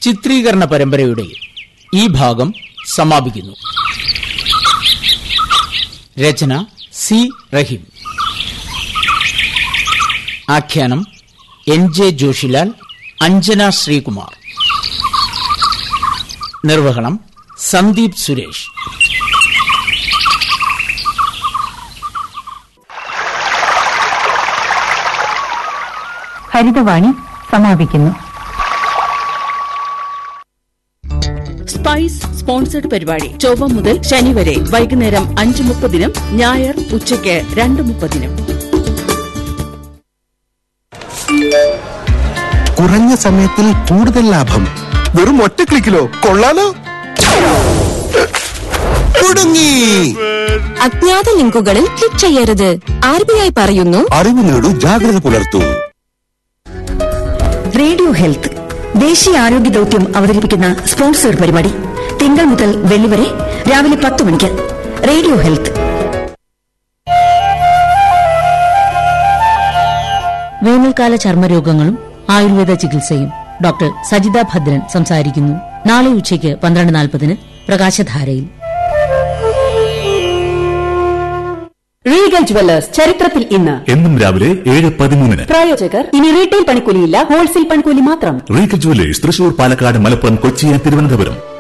ചിത്രീകരണ പരമ്പരയുടെ ഈ ഭാഗം സമാപിക്കുന്നു രചന സി റഹീം ആഖ്യാനം എൻ ജെ ജോഷിലാൽ അഞ്ജന ശ്രീകുമാർ നിർവഹണം സന്ദീപ് സുരേഷ് ഹരിതവാണി സമാപിക്കുന്നു സ്പൈസ് സ്പോൺസർഡ് പരിപാടി ചൊവ്വ മുതൽ ശനി വരെ വൈകുന്നേരം അഞ്ച് മുപ്പതിനും ഞായർ ഉച്ചയ്ക്ക് രണ്ട് മുപ്പതിനും കുറഞ്ഞ സമയത്തിൽ കൂടുതൽ ലാഭം വെറും ഒറ്റ ക്ലിക്കിലോ കൊള്ളാലോ കുടുങ്ങി അജ്ഞാത ലിങ്കുകളിൽ ക്ലിക്ക് ചെയ്യരുത് ആർ ബി ഐ പറയുന്നു അറിവ് നേടൂ ജാഗ്രത പുലർത്തൂ റേഡിയോ ഹെൽത്ത് ദേശീയ ആരോഗ്യ ദൌത്യം അവതരിപ്പിക്കുന്ന സ്പോൺസേഡ് പരിപാടി തിങ്കൾ മുതൽ വെള്ളി വരെ രാവിലെ പത്ത് മണിക്ക് റേഡിയോ ഹെൽത്ത് വേനൽക്കാല ചർമ്മരോഗങ്ങളും ആയുർവേദ ചികിത്സയും ഡോക്ടർ സജിത ഭദ്രൻ സംസാരിക്കുന്നു നാളെ ഉച്ചയ്ക്ക് പന്ത്രണ്ട് നാൽപ്പതിന് പ്രകാശധാരയിൽ റീഗൽ ജുവല്ലേഴ്സ് ചരിത്രത്തിൽ ഇന്ന് എന്നും രാവിലെ ഏഴ് പതിമൂന്നിന് പ്രായോജകർ ഇനി റീറ്റെയിൽ പണിക്കൂലിയില്ല ഹോൾസെയിൽ പണിക്കൂലി മാത്രം റീഗൽ ജുവലേഴ്സ് തൃശൂർ പാലക്കാട് മലപ്പുറം കൊച്ചി തിരുവനന്തപുരം